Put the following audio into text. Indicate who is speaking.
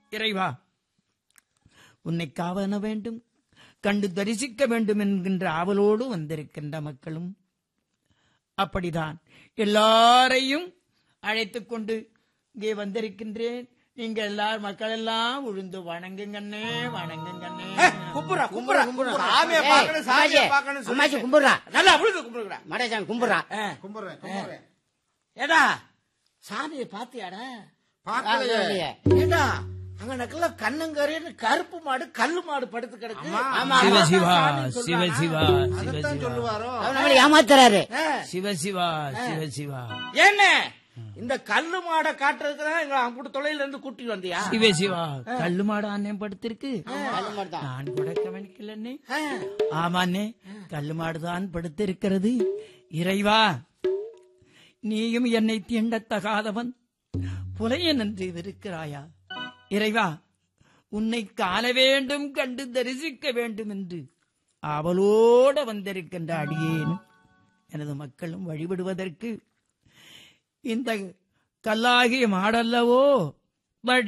Speaker 1: இறைவா உன்னை காவன வேண்டும் கண்டு தரிசிக்க வேண்டும் என்கின்ற ஆவலோடு வந்திருக்கின்ற மக்களும் அப்படிதான் எல்லாரையும் அழைத்துக் கொண்டு இங்கே வந்திருக்கின்றேன் நீங்க எல்லாரும் மக்கள் எல்லாம் உழுந்து வணங்குங்கண்ணே வணங்குங்கண்ணே
Speaker 2: கும்புறா கும்புறா கும்புறா
Speaker 3: சாமியை
Speaker 2: ஏய்,
Speaker 3: பார்க்கணும், சாமியை
Speaker 2: அம்மாச்சி,
Speaker 3: பார்க்கணும் சொல்லி-
Speaker 2: அம்மாச்சி கும்பிடுறா
Speaker 3: நல்லா விழுந்து கும்பிடுறா
Speaker 2: மடசாமி கும்பிடுறா
Speaker 4: கும்பிடுறேன் கும்பிடுறேன்
Speaker 3: ஏடா சாமியை பாத்தியாடா
Speaker 4: பார்க்கலையே
Speaker 3: ஏடா அங்க நக்கல கண்ணங்கரேன்னு கருப்பு மாடு கல்லு மாடு படுத்து கிடக்கு
Speaker 2: ஆமா,
Speaker 1: சிவ
Speaker 2: ஆமா.
Speaker 1: சிவா
Speaker 3: சாமின்னு
Speaker 1: சிவ
Speaker 3: சொல்றானா?
Speaker 1: சிவா சிவ
Speaker 4: அதைத்தான்
Speaker 1: சிவா
Speaker 4: சொல்லுவாரோ
Speaker 2: அவர் நம்மளை ஏமாத்துறாரு
Speaker 3: ஆ,
Speaker 1: சிவ சிவா சிவ சிவா
Speaker 3: என்ன இந்த கல்லு மாடை காட்டுறதுக்கு தான் எங்களை அம்புட்டு தொலைல இருந்து கூட்டி வந்தியா
Speaker 1: சிவ சிவா கல்லு மாடு அண்ணே படுத்திருக்கு
Speaker 2: அது மாதிரிதான்.
Speaker 1: நான் கூட கவனிக்கலன்னே
Speaker 3: ஆ,
Speaker 1: ஆமாண்ணே கல்லு மாடுதான் படுத்திருக்கிறது இறைவா நீயும் என்னை தீண்டத்தகாதவன் புலையன் என்று இருக்கிறாயா இறைவா உன்னை காண வேண்டும் கண்டு தரிசிக்க வேண்டும் என்று அவளோட வந்திருக்கின்ற அடியேனும் எனது மக்களும் வழிபடுவதற்கு இந்த கல்லாகிய மாடல்லவோ வழி